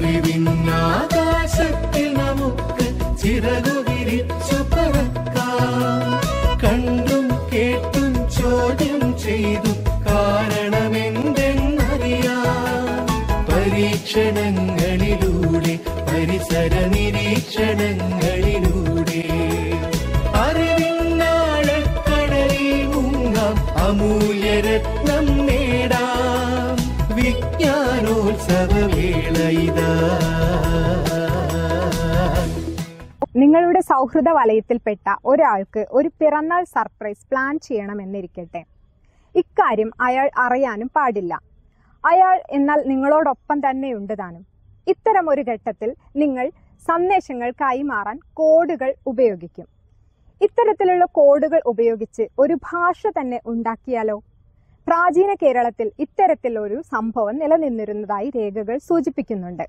അറിവിന്നാകാശത്തിൽ നമുക്ക് ചിറകു വിരിച്ചു പറക്കാം കണ്ടും കേട്ടും ചോദ്യം ചെയ്തു കാരണമെന്തെന്നറിയാം പരീക്ഷണങ്ങളിലൂടെ പരിസര നിരീക്ഷണങ്ങളിലൂടെ അറിവിന്നാഴക്കടലിൽ മുങ്ങാം അമൂല്യരത്നം നേടാം വിജ്ഞാനോത്സവവേള ഇതാ നിങ്ങളുടെ സൗഹൃദ വലയത്തിൽപ്പെട്ട ഒരാൾക്ക് ഒരു പിറന്നാൾ സർപ്രൈസ് പ്ലാൻ ചെയ്യണമെന്നിരിക്കട്ടെ ഇക്കാര്യം അയാൾ അറിയാനും പാടില്ല അയാൾ എന്നാൽ നിങ്ങളോടൊപ്പം തന്നെയുണ്ട് താനും ഇത്തരം ഒരു ഘട്ടത്തിൽ നിങ്ങൾ സന്ദേശങ്ങൾ കൈമാറാൻ കോഡുകൾ ഉപയോഗിക്കും ഇത്തരത്തിലുള്ള കോഡുകൾ ഉപയോഗിച്ച് ഒരു ഭാഷ തന്നെ ഉണ്ടാക്കിയാലോ പ്രാചീന കേരളത്തിൽ ഇത്തരത്തിലൊരു സംഭവം നിലനിന്നിരുന്നതായി രേഖകൾ സൂചിപ്പിക്കുന്നുണ്ട്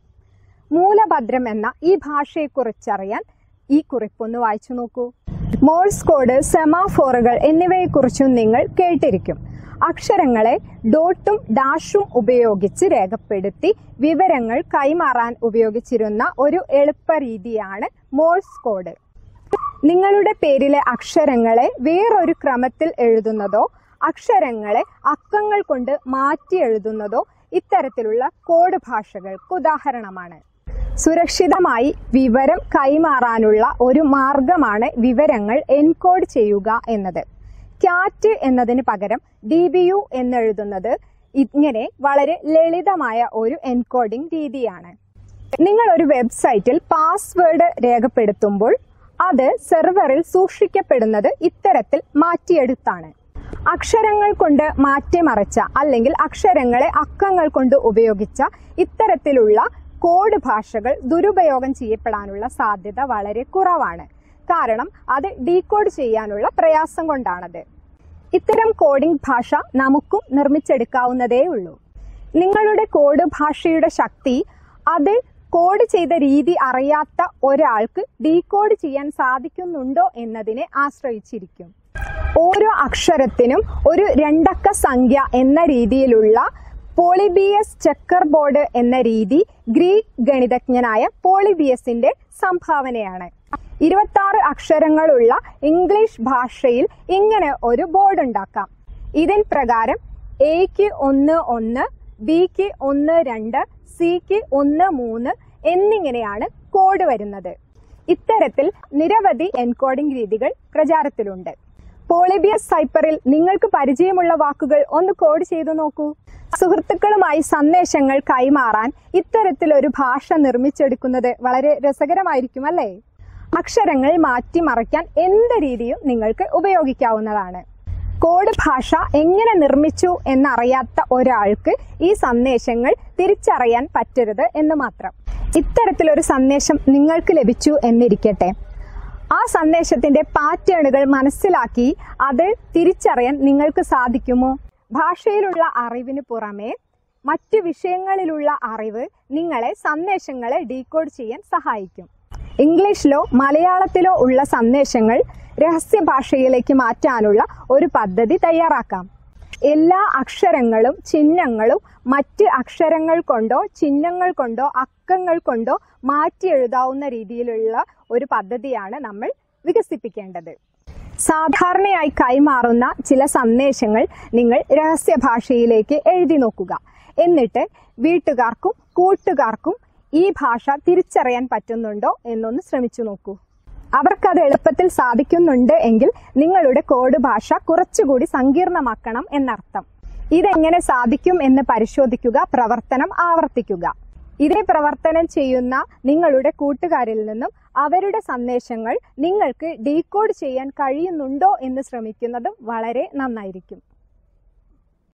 മൂലഭദ്രം എന്ന ഈ ഭാഷയെക്കുറിച്ചറിയാൻ ഈ കുറിപ്പൊന്ന് വായിച്ചു നോക്കൂ മോഴ്സ് കോഡ് സെമാഫോറുകൾ എന്നിവയെക്കുറിച്ചും നിങ്ങൾ കേട്ടിരിക്കും അക്ഷരങ്ങളെ ഡോട്ടും ഡാഷും ഉപയോഗിച്ച് രേഖപ്പെടുത്തി വിവരങ്ങൾ കൈമാറാൻ ഉപയോഗിച്ചിരുന്ന ഒരു എളുപ്പ രീതിയാണ് മോഴ്സ് കോഡ് നിങ്ങളുടെ പേരിലെ അക്ഷരങ്ങളെ വേറൊരു ക്രമത്തിൽ എഴുതുന്നതോ അക്ഷരങ്ങളെ അക്കങ്ങൾ കൊണ്ട് മാറ്റി എഴുതുന്നതോ ഇത്തരത്തിലുള്ള കോഡ് ഭാഷകൾക്ക് ഉദാഹരണമാണ് സുരക്ഷിതമായി വിവരം കൈമാറാനുള്ള ഒരു മാർഗമാണ് വിവരങ്ങൾ എൻകോഡ് ചെയ്യുക എന്നത് ക്യാറ്റ് എന്നതിന് പകരം ഡി ബി യു എന്നെഴുതുന്നത് ഇങ്ങനെ വളരെ ലളിതമായ ഒരു എൻകോഡിംഗ് രീതിയാണ് നിങ്ങൾ ഒരു വെബ്സൈറ്റിൽ പാസ്വേഡ് രേഖപ്പെടുത്തുമ്പോൾ അത് സെർവറിൽ സൂക്ഷിക്കപ്പെടുന്നത് ഇത്തരത്തിൽ മാറ്റിയെടുത്താണ് അക്ഷരങ്ങൾ കൊണ്ട് മാറ്റിമറിച്ച അല്ലെങ്കിൽ അക്ഷരങ്ങളെ അക്കങ്ങൾ കൊണ്ട് ഉപയോഗിച്ച ഇത്തരത്തിലുള്ള കോഡ് ഭാഷകൾ ദുരുപയോഗം ചെയ്യപ്പെടാനുള്ള സാധ്യത വളരെ കുറവാണ് കാരണം അത് ഡീകോഡ് ചെയ്യാനുള്ള പ്രയാസം കൊണ്ടാണത് ഇത്തരം കോഡിംഗ് ഭാഷ നമുക്കും നിർമ്മിച്ചെടുക്കാവുന്നതേ ഉള്ളൂ നിങ്ങളുടെ കോഡ് ഭാഷയുടെ ശക്തി അത് കോഡ് ചെയ്ത രീതി അറിയാത്ത ഒരാൾക്ക് ഡീകോഡ് ചെയ്യാൻ സാധിക്കുന്നുണ്ടോ എന്നതിനെ ആശ്രയിച്ചിരിക്കും ഓരോ അക്ഷരത്തിനും ഒരു രണ്ടക്ക സംഖ്യ എന്ന രീതിയിലുള്ള പോളിബിയസ് ചെക്കർ ബോർഡ് എന്ന രീതി ഗ്രീക്ക് ഗണിതജ്ഞനായ പോളിബിയസിന്റെ സംഭാവനയാണ് ഇരുപത്തി ആറ് അക്ഷരങ്ങളുള്ള ഇംഗ്ലീഷ് ഭാഷയിൽ ഇങ്ങനെ ഒരു ബോർഡ് ഉണ്ടാക്കാം ഇതിൻ പ്രകാരം എക്ക് ഒന്ന് ഒന്ന് ബിക്ക് ഒന്ന് രണ്ട് സിക്ക് ഒന്ന് മൂന്ന് എന്നിങ്ങനെയാണ് കോഡ് വരുന്നത് ഇത്തരത്തിൽ നിരവധി എൻകോഡിംഗ് രീതികൾ പ്രചാരത്തിലുണ്ട് പോളിബിയസ് സൈപ്പറിൽ നിങ്ങൾക്ക് പരിചയമുള്ള വാക്കുകൾ ഒന്ന് കോഡ് ചെയ്തു നോക്കൂ സുഹൃത്തുക്കളുമായി സന്ദേശങ്ങൾ കൈമാറാൻ ഇത്തരത്തിലൊരു ഭാഷ നിർമ്മിച്ചെടുക്കുന്നത് വളരെ രസകരമായിരിക്കും അല്ലേ അക്ഷരങ്ങൾ മാറ്റി മറയ്ക്കാൻ എന്ത് രീതിയും നിങ്ങൾക്ക് ഉപയോഗിക്കാവുന്നതാണ് കോഡ് ഭാഷ എങ്ങനെ നിർമ്മിച്ചു എന്നറിയാത്ത ഒരാൾക്ക് ഈ സന്ദേശങ്ങൾ തിരിച്ചറിയാൻ പറ്റരുത് എന്ന് മാത്രം ഇത്തരത്തിലൊരു സന്ദേശം നിങ്ങൾക്ക് ലഭിച്ചു എന്നിരിക്കട്ടെ ആ സന്ദേശത്തിന്റെ പാറ്റേണുകൾ മനസ്സിലാക്കി അത് തിരിച്ചറിയാൻ നിങ്ങൾക്ക് സാധിക്കുമോ ഭാഷയിലുള്ള അറിവിന് പുറമെ മറ്റു വിഷയങ്ങളിലുള്ള അറിവ് നിങ്ങളെ സന്ദേശങ്ങളെ ഡീകോഡ് ചെയ്യാൻ സഹായിക്കും ഇംഗ്ലീഷിലോ മലയാളത്തിലോ ഉള്ള സന്ദേശങ്ങൾ രഹസ്യ ഭാഷയിലേക്ക് മാറ്റാനുള്ള ഒരു പദ്ധതി തയ്യാറാക്കാം എല്ലാ അക്ഷരങ്ങളും ചിഹ്നങ്ങളും മറ്റ് അക്ഷരങ്ങൾ കൊണ്ടോ ചിഹ്നങ്ങൾ കൊണ്ടോ അക്കങ്ങൾ കൊണ്ടോ മാറ്റി എഴുതാവുന്ന രീതിയിലുള്ള ഒരു പദ്ധതിയാണ് നമ്മൾ വികസിപ്പിക്കേണ്ടത് സാധാരണയായി കൈമാറുന്ന ചില സന്ദേശങ്ങൾ നിങ്ങൾ രഹസ്യ ഭാഷയിലേക്ക് എഴുതി നോക്കുക എന്നിട്ട് വീട്ടുകാർക്കും കൂട്ടുകാർക്കും ഈ ഭാഷ തിരിച്ചറിയാൻ പറ്റുന്നുണ്ടോ എന്നൊന്ന് ശ്രമിച്ചു നോക്കൂ അവർക്കത് എളുപ്പത്തിൽ സാധിക്കുന്നുണ്ട് എങ്കിൽ നിങ്ങളുടെ കോഡ് ഭാഷ കുറച്ചുകൂടി സങ്കീർണമാക്കണം എന്നർത്ഥം ഇതെങ്ങനെ സാധിക്കും എന്ന് പരിശോധിക്കുക പ്രവർത്തനം ആവർത്തിക്കുക ഇതേ പ്രവർത്തനം ചെയ്യുന്ന നിങ്ങളുടെ കൂട്ടുകാരിൽ നിന്നും അവരുടെ സന്ദേശങ്ങൾ നിങ്ങൾക്ക് ഡീകോഡ് ചെയ്യാൻ കഴിയുന്നുണ്ടോ എന്ന് ശ്രമിക്കുന്നതും വളരെ നന്നായിരിക്കും